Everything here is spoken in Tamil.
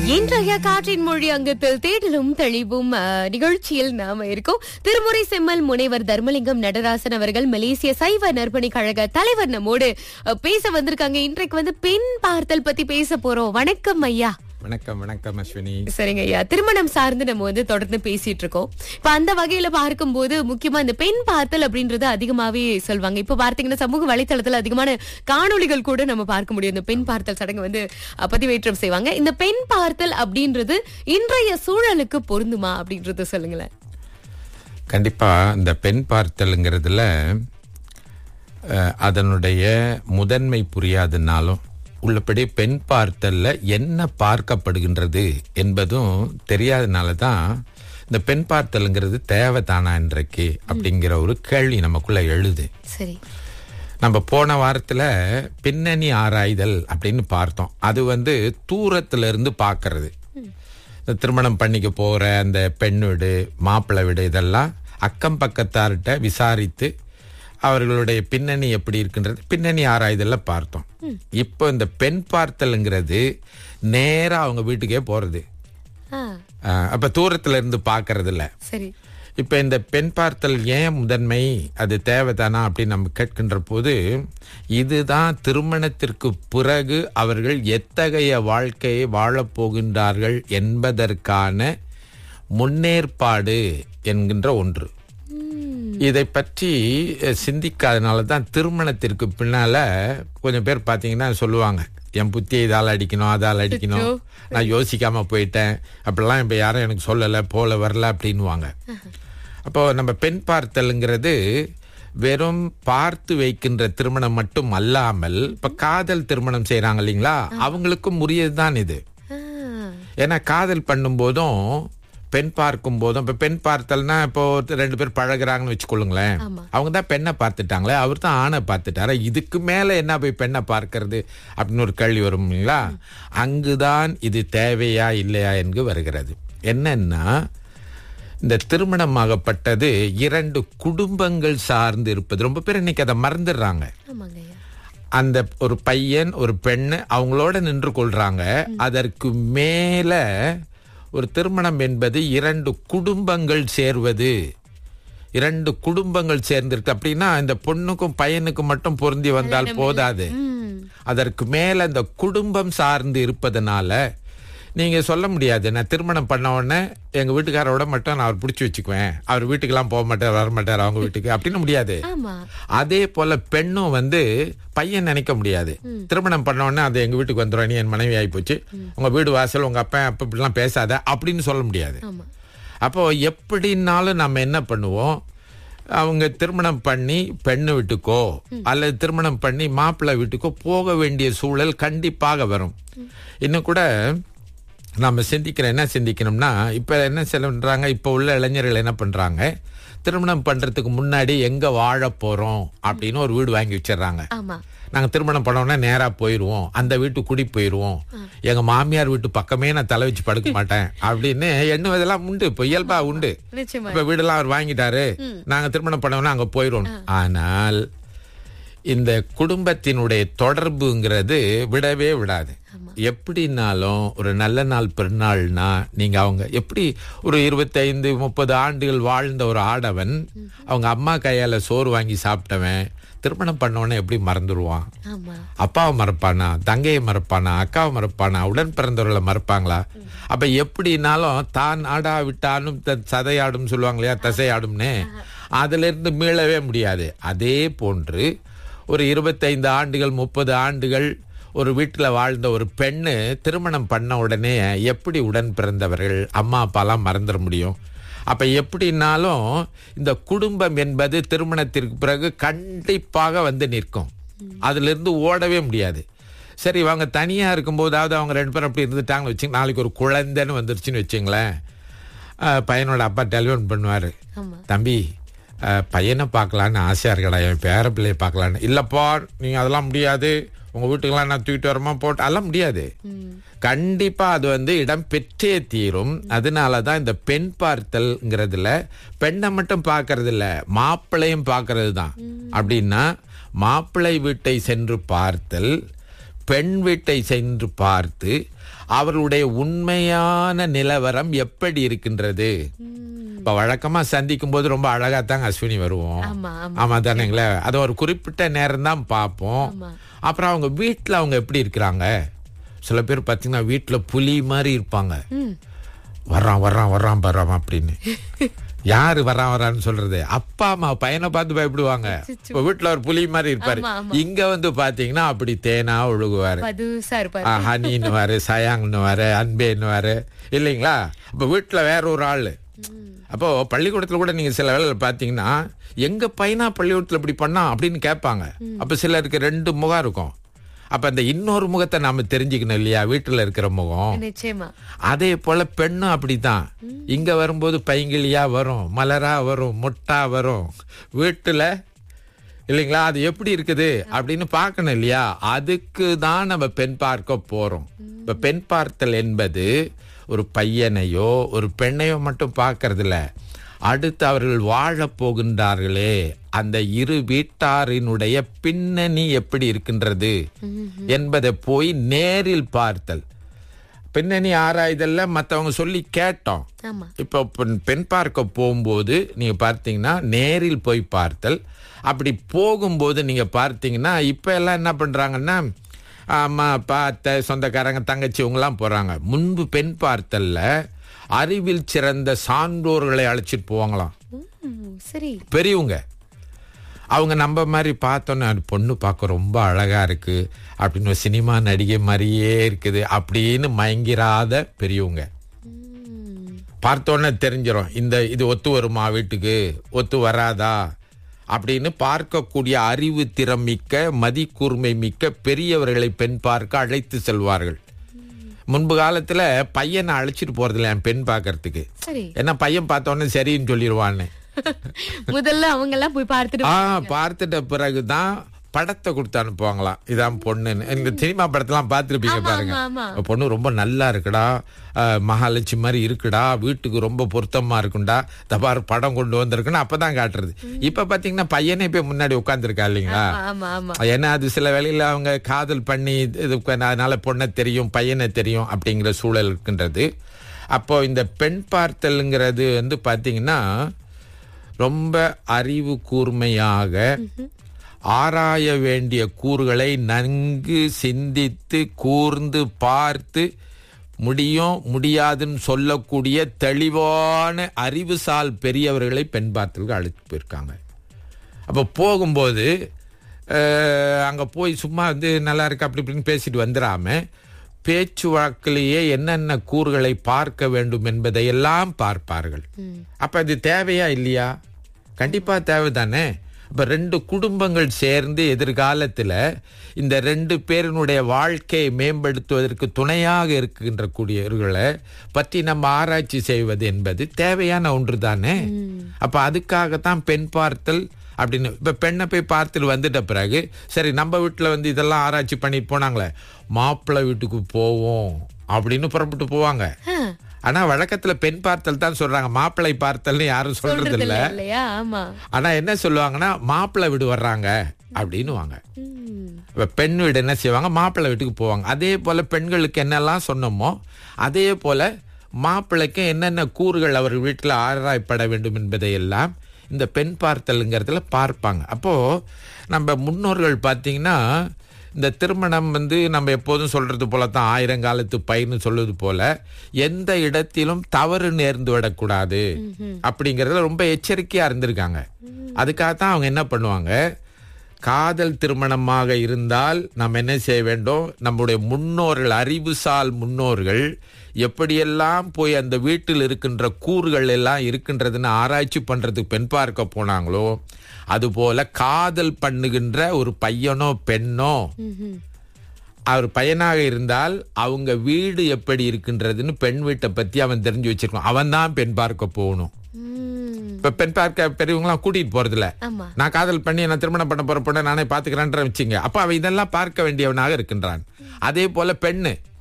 இன்றைய காற்றின் மொழி அங்கத்தில் தேடலும் தெளிவும் அஹ், நிகழ்ச்சியில் நாம இருக்கோம் திருமுறை செம்மல் முனைவர் தர்மலிங்கம் நடராசன் அவர்கள் மலேசிய சைவ நற்பணி கழக தலைவர் நம்மோடு அஹ், பேச வந்திருக்காங்க இன்றைக்கு வந்து பெண் பார்த்தல் பத்தி பேச போறோம் வணக்கம் ஐயா வணக்கம் வணக்கம் அஸ்வினி சரிங்க ஐயா திருமணம் சார்ந்து நம்ம வந்து தொடர்ந்து பேசிட்டு இருக்கோம் இப்ப அந்த வகையில பார்க்கும்போது முக்கியமா இந்த பெண் பார்த்தல் அப்படின்றது அதிகமாவே சொல்வாங்க இப்ப பார்த்தீங்கன்னா சமூக வலைத்தளத்துல அதிகமான காணொளிகள் கூட நம்ம பார்க்க முடியும் இந்த பெண் பார்த்தல் சடங்கு வந்து அஹ், பதிவேற்றம் செய்வாங்க இந்த பெண் பார்த்தல் அப்படின்றது இன்றைய சூழலுக்கு பொருந்துமா அப்படின்றத சொல்லுங்களேன் கண்டிப்பா இந்த பெண் பார்த்தல்ங்கிறதுல அஹ், அதனுடைய முதன்மை புரியாதுனாலும் உள்ளபடி பெண் பார்த்தல்ல என்ன பார்க்கப்படுகின்றது என்பதும் தெரியாதனால தான் இந்த பெண் பார்த்தல்ங்கிறது தேவைதானா இன்றைக்கு அப்படிங்கிற ஒரு கேள்வி நமக்குள்ள எழுது சரி நம்ம போன வாரத்துல பின்னணி ஆராய்தல் அப்படின்னு பார்த்தோம் அது வந்து தூரத்துல இருந்து பார்க்கிறது இந்த திருமணம் பண்ணிக்க போற அந்த பெண் வீடு மாப்பிள்ளை வீடு இதெல்லாம் அக்கம் பக்கத்தார்கிட்ட விசாரித்து அவர்களுடைய பின்னணி எப்படி இருக்குன்றது பின்னணி ஆராய்தல்ல பார்த்தோம் இப்போ இந்த பெண் பார்த்தல்ங்கிறது நேரா அவங்க வீட்டுக்கே போறது ஆ, அஹ் அப்ப தூரத்துல இருந்து பார்க்கறது இல்ல சரி இப்ப இந்த பெண் பார்த்தல் ஏன் முதன்மை அது தேவைதானா அப்படின்னு நம்ம கேட்கின்ற போது இதுதான் திருமணத்திற்கு பிறகு அவர்கள் எத்தகைய வாழ்க்கையை வாழப் போகின்றார்கள் என்பதற்கான முன்னேற்பாடு என்கின்ற ஒன்று இதை பற்றி அஹ், சிந்திக்காதனால தான் திருமணத்திற்கு பின்னால கொஞ்சம் பேர் பார்த்தீங்கன்னா சொல்லுவாங்க என் புத்தியை இதால் அடிக்கணும் அதால் அடிக்கணும் நான் யோசிக்காம போயிட்டேன் அப்படிலாம் இப்ப யாரும் எனக்கு சொல்லல போல வரல அப்படின்னுவாங்க அப்போ நம்ம பெண் பார்த்தல்ங்கிறது வெறும் பார்த்து வைக்கின்ற திருமணம் மட்டும் அல்லாமல் இப்ப காதல் திருமணம் செய்றாங்க இல்லைங்களா அவங்களுக்கும் உரியதுதான் இது ஆ, ஏன்னா காதல் பண்ணும்போதும் பெண் பார்க்கும் போதும் இப்ப பெண் பார்த்தல்னா இப்போ ரெண்டு பேர் பழகுறாங்கன்னு வச்சுக்கொள்ளுங்களேன் ஆமா. அவங்க தான் பெண்ணை பார்த்துட்டாங்களே அவர் தான் ஆணை பார்த்துட்டாரு இதுக்கு மேல என்ன போய் பெண்ணை பார்க்கறது அப்படின்னு ஒரு கேள்வி வரும் இல்லைங்களா அங்குதான் இது தேவையா இல்லையா என்று வருகிறது என்னன்னா இந்த திருமணமாகப்பட்டது இரண்டு குடும்பங்கள் சார்ந்து இருப்பது ரொம்ப பேர் இன்னைக்கு அதை மறந்துடுறாங்க ஆமாங்க ஐயா அந்த ஒரு பையன் ஒரு பெண்ணு அவங்களோட நின்று கொள்றாங்க அதற்கு மேல ஒரு திருமணம் என்பது இரண்டு குடும்பங்கள் சேர்வது இரண்டு குடும்பங்கள் சேர்ந்திருக்கு அப்படின்னா இந்த பொண்ணுக்கும் பையனுக்கும் மட்டும் பொருந்தி வந்தால் போதாது ம், அதற்கு மேல இந்த குடும்பம் சார்ந்து இருப்பதனால நீங்க சொல்ல முடியாது நான் திருமணம் பண்ண உடனே எங்க வீட்டுக்காரோட மட்டும் நான் அவர் பிடிச்சி வச்சுக்குவேன் அவர் வீட்டுக்கெல்லாம் போக மாட்டார் வர மாட்டார் அவங்க வீட்டுக்கு அப்படின்னு முடியாது ஆமா அதே போல பெண்ணும் வந்து பையன் நினைக்க முடியாது திருமணம் பண்ண உடனே அது எங்க வீட்டுக்கு வந்துடும் நீ என் மனைவி ஆகி போச்சு உங்க வீடு வாசல் உங்க அப்பா அப்ப இப்படிலாம் பேசாத அப்படின்னு சொல்ல முடியாது ஆமா அப்போ எப்படின்னாலும் நம்ம என்ன பண்ணுவோம் அவங்க திருமணம் பண்ணி பெண்ணு வீட்டுக்கோ அல்லது திருமணம் பண்ணி மாப்பிள்ளை வீட்டுக்கோ போக வேண்டிய சூழல் கண்டிப்பாக வரும் இன்னும் கூட நம்ம சிந்திக்கிற என்ன சிந்திக்கணும்னா இப்ப என்ன சொல்றாங்க இப்ப உள்ள இளைஞர்கள் என்ன பண்றாங்க திருமணம் பண்றதுக்கு முன்னாடி எங்க வாழ போறோம் அப்படின்னு ஒரு வீடு வாங்கி வச்சிடுறாங்க ஆமா நாங்க திருமணம் பண்ணோம்னா நேரா போயிருவோம் அந்த வீட்டு குடி போயிருவோம் எங்க மாமியார் வீட்டு பக்கமே நான் தலை வச்சு படுக்க மாட்டேன் அப்படின்னு எண்ணுவதெல்லாம் உண்டு இப்போ இயல்பா உண்டு நிச்சயமா இப்ப வீடெல்லாம் அவர் வாங்கிட்டாரு நாங்க திருமணம் பண்ணோம்னா அங்க போயிரும் ஆனால் இந்த குடும்பத்தினுடைய தொடர்புங்கிறது விடவே விடாது எப்படின்னாலும் ஒரு நல்ல நாள் பெருநாள்னா நீங்க அவங்க எப்படி ஒரு இருபத்தைந்து முப்பது ஆண்டுகள் வாழ்ந்த ஒரு ஆடவன் அவங்க அம்மா கையால சோறு வாங்கி சாப்பிட்டவன் திருமணம் பண்ணவன எப்படி மறந்துடுவான் ஆமா அப்பாவை மறப்பானா தங்கையை மறப்பானா அக்காவை மறப்பானா உடன் பிறந்தவர்களை மறப்பாங்களா அப்ப எப்படினாலும் தான் ஆடா விட்டாலும் தன் சதையாடும் சொல்லுவாங்க இல்லையா தசையாடும்னு அதுல இருந்து மீளவே முடியாது அதே போன்று ஒரு இருபத்தைந்து ஆண்டுகள் முப்பது ஆண்டுகள் ஒரு வீட்டில் வாழ்ந்த ஒரு பெண்ணு திருமணம் பண்ண உடனே எப்படி உடன் பிறந்தவர்கள் அம்மா அப்பாலாம் மறந்துட முடியும் அப்ப எப்படின்னாலும் இந்த குடும்பம் என்பது திருமணத்திற்கு பிறகு கண்டிப்பாக வந்து நிற்கும் அதுல இருந்து ஓடவே முடியாது சரி அவங்க தனியா இருக்கும்போதாவது அவங்க ரெண்டு பேரும் அப்படி இருந்துட்டாங்கன்னு வச்சுங்க நாளைக்கு ஒரு குழந்தைன்னு வந்துருச்சுன்னு வச்சுங்களேன் அஹ், பையனோட அப்பா டெலிஃபோன் பண்ணுவாரு ஆமா தம்பி அஹ், பையனை பார்க்கலான்னு ஆசையா இருக்கடா என் பேர பிள்ளைய பார்க்கலான்னு இல்லப்பா நீங்க அதெல்லாம் முடியாது உங்க வீட்டுக்கெல்லாம் நான் தூக்கிட்டு வரமா போட்டு அதெல்லாம் முடியாது கண்டிப்பா அது வந்து இடம் பெற்றே தீரும் அதனாலதான் இந்த பெண் பார்த்தல்ங்கிறதுல பெண்ணை மட்டும் பார்க்கறது இல்ல மாப்பிள்ளையும் பார்க்கறது தான் அப்படின்னா மாப்பிள்ளை வீட்டை சென்று பார்த்தல் பெண் வீட்டை சென்று பார்த்து அவர்களுடைய உண்மையான நிலவரம் எப்படி இருக்கின்றது இப்ப வழக்கமா சந்திக்கும் போது ரொம்ப அழகா தாங்க அஸ்வினி வருவோம் ஆமா ஆமா ஆமா தானேங்களே அது ஒரு குறிப்பிட்ட நேரம் தான் பார்ப்போம் ஆமா. அப்புறம் அவங்க வீட்டுல அவங்க எப்படி இருக்கிறாங்க சில பேர் பாத்தீங்கன்னா வீட்டுல புலி மாதிரி இருப்பாங்க ம். வர்றான் வர்றான் வர்றான் வர்றான் அப்படின்னு யாரு வர்றான் வர்றான்னு சொல்றது அப்பா அம்மா பையனை பார்த்து பயப்படுவாங்க இப்ப வீட்டுல ஒரு புலி மாதிரி இருப்பாரு ஆமா, ஆமா. இங்க வந்து பாத்தீங்கன்னா அப்படி தேனா ஒழுகுவாரு பதுசா இருப்பாரு ஹனின்னு வாரு சயாங்னு வாரு அன்பேன்னு வாரு இல்லைங்களா அப்ப வீட்டுல வேற ஒரு ஆளு அப்போ பள்ளிக்கூடத்துல கூட நீங்க சில வேலை பாத்தீங்கன்னா எங்க பையனா பள்ளிக்கூடத்துல இப்படி பண்ணா அப்படின்னு கேட்பாங்க அப்ப சிலருக்கு ரெண்டு முகம் இருக்கும் அப்ப அந்த இன்னொரு முகத்தை நாம தெரிஞ்சுக்கணும் இல்லையா வீட்டுல இருக்கிற முகம் நிச்சயமா அதே போல பெண்ணும் அப்படித்தான் இங்க வரும்போது பைங்கிலியா வரும் மலரா வரும் மொட்டா வரும் வீட்டுல இல்லைங்களா அது எப்படி இருக்குது அப்படின்னு பார்க்கணும் இல்லையா அதுக்கு தான் நம்ம பெண் பார்க்க போறோம் இப்ப பெண் பார்த்தல் என்பது ஒரு பையனையோ ஒரு பெண்ணையோ மட்டும் பார்க்கறது இல்ல அடுத்து அவர்கள் வாழப் போகின்றார்களே அந்த இரு வீட்டாரினுடைய பின்னணி எப்படி இருக்கின்றது என்பதை போய் நேரில் பார்த்தல் பின்னணி ஆராய்தல்ல மத்தவங்க சொல்லி கேட்டோம் ஆமா இப்போ பெண்- பெண் பார்க்க போகும்போது நீங்க பார்த்தீங்கன்னா நேரில் போய் பார்த்தல் அப்படி போகும்போது நீங்க பார்த்தீங்கன்னா இப்ப எல்லாம் என்ன பண்றாங்கன்னா அம்மா அப்பா அத்தை சொந்தக்காரங்க தங்கச்சி இவங்கெல்லாம் போறாங்க முன்பு பெண் பார்த்தல்ல அறிவில் சிறந்த சான்றோர்களை அழைச்சிட்டு போவாங்களாம் ம், சரி பெரியவங்க அவங்க நம்ம மாதிரி பார்த்தோன்னே அந்த பொண்ணு பார்க்க ரொம்ப அழகா இருக்கு அப்படின்னு ஒரு சினிமா நடிகை மாதிரியே இருக்குது அப்படின்னு மயங்கிராத பெரியவங்க ம், பார்த்தோன்னே தெரிஞ்சிடும் இந்த இது ஒத்து வருமா வீட்டுக்கு ஒத்து வராதா அப்படின்னு பார்க்கக்கூடிய அறிவு திறம் மிக்க மதிக்கூர்மை மிக்க பெரியவர்களை பெண் பார்க்க அழைத்து செல்வார்கள் முன்பு காலத்துல பையனை அழைச்சிட்டு போறதில்ல என் பெண் பார்க்கறதுக்கு சரி ஏன்னா பையன் பார்த்தோன்னே சரின்னு சொல்லிடுவான்னு முதல்ல அவங்க எல்லாம் போய் பார்த்துட்டு ஆ பார்த்துட்ட பிறகுதான் படத்தை கொடுத்து அனுப்புவாங்களாம் இதான் பொண்ணுன்னு இந்த சினிமா படத்தெல்லாம் பார்த்துருப்பீங்க ஆமா, பாருங்க ஆமா, ஆமா. பொண்ணு ரொம்ப நல்லா இருக்குடா அஹ், மகாலட்சுமி மாதிரி இருக்குடா வீட்டுக்கு ரொம்ப பொருத்தமா இருக்குண்டா தபார் படம் கொண்டு வந்திருக்குன்னு அப்பதான் காட்டுறது இப்ப பாத்தீங்கன்னா பையனே போய் முன்னாடி உட்காந்துருக்கா இல்லைங்களா ஆமா ஆமா ஏன்னா அது சில வேளையில அவங்க காதல் பண்ணி இது பண்ண- அதனால பொண்ணை தெரியும் பையனை தெரியும் அப்படிங்கிற சூழல் இருக்கின்றது அப்போ இந்த பெண் பார்த்தல்ங்கிறது வந்து பாத்தீங்கன்னா ரொம்ப அறிவு கூர்மையாக ஆராய வேண்டிய கூறுகளை நன்கு சிந்தித்து கூர்ந்து பார்த்து முடியும் முடியாதுன்னு சொல்லக்கூடிய தெளிவான அறிவுசால் பெரியவர்களை பெண் பார்த்தலுக்கு அழைத்து போயிருக்காங்க அப்போ போகும்போது அஹ், அங்க போய் சும்மா வந்து நல்லா இருக்கு அப்படி இப்படின்னு பேசிட்டு வந்துடாம பேச்சு வழக்கிலேயே என்னென்ன கூறுகளை பார்க்க வேண்டும் என்பதை எல்லாம் பார்ப்பார்கள் அப்ப இது தேவையா இல்லையா கண்டிப்பா தேவைதானே அப்ப ரெண்டு குடும்பங்கள் சேர்ந்து எதிர்காலத்துல இந்த ரெண்டு பேரினுடைய வாழ்க்கையை மேம்படுத்துவதற்கு துணையாக இருக்கின்ற கூடியவர்களை பற்றி நம்ம ஆராய்ச்சி செய்வது என்பது தேவையான ஒன்று தானே அப்ப அதுக்காகத்தான் பெண் பார்த்தல் அப்படின்னு இப்ப பெண்ணை போய் பார்த்துட்டு வந்துட்ட பிறகு சரி நம்ம வீட்டுல வந்து இதெல்லாம் ஆராய்ச்சி பண்ணிட்டு போனாங்களே மாப்பிள்ளை வீட்டுக்கு போவோம் அப்படின்னு புறப்பட்டு போவாங்க ஆனா வழக்கத்துல பெண் பார்த்தல் தான் சொல்றாங்க மாப்பிள்ளை பார்த்தல்னு யாரும் சொல்றது சொல்றது இல்ல இல்ல இல்லையா ஆமா ஆனா என்ன சொல்லுவாங்கன்னா மாப்பிள்ளை வீடு வர்றாங்க அப்படின்னு வாங்க ம், இப்ப பெண் வீடு என்ன செய்வாங்க மாப்பிள்ளை வீட்டுக்கு போவாங்க அதே போல பெண்களுக்கு என்னெல்லாம் சொன்னோமோ அதே போல மாப்பிள்ளைக்கு என்னென்ன கூறுகள் அவர் வீட்டில் ஆராயப்பட வேண்டும் என்பதை எல்லாம் இந்த பெண் பார்த்தலுங்கிறதுல பார்ப்பாங்க அப்போ நம்ம முன்னோர்கள் பார்த்தீங்கன்னா இந்த திருமணம் வந்து நம்ம எப்போதும் சொல்றது போல தான் ஆயிரங்காலத்து பயிர்னு சொல்வது போல எந்த இடத்திலும் தவறு நேர்ந்து விடக்கூடாது அப்படிங்கறதுல ரொம்ப எச்சரிக்கையா இருந்திருக்காங்க அதுக்காகத்தான் அவங்க என்ன பண்ணுவாங்க காதல் திருமணமாக இருந்தால் நாம் என்ன செய்ய வேண்டும் நம்முடைய முன்னோர்கள் அறிவுசால் முன்னோர்கள் எப்படியெல்லாம் போய் அந்த வீட்டில் இருக்கின்ற கூறுகள் எல்லாம் இருக்கின்றதுன்னு ஆராய்ச்சி பண்றதுக்கு பெண் பார்க்க போனாங்களோ அதுபோல காதல் பண்ணுகின்ற ஒரு பையனோ பெண்ணோ ம்ஹும். அவர் பையனாக இருந்தால் அவங்க வீடு எப்படி இருக்கின்றதுன்னு பெண் வீட்டை பத்தி அவன் தெரிஞ்சு வச்சிருக்கான் அவன் தான் பெண் பார்க்க போகணும் ம், இப்ப பெண் பார்க்க பெரியவங்களாம் கூட்டிட்டு போறதில்ல ஆமா நான் காதல் பண்ணி நான் திருமணம் பண்ண போற பொண்ணை நானே பாத்துக்கிறேன்ற வச்சுங்க அப்ப அவன் இதெல்லாம் பார்க்க வேண்டியவனாக இருக்கின்றான் அதே போல பெண்ணு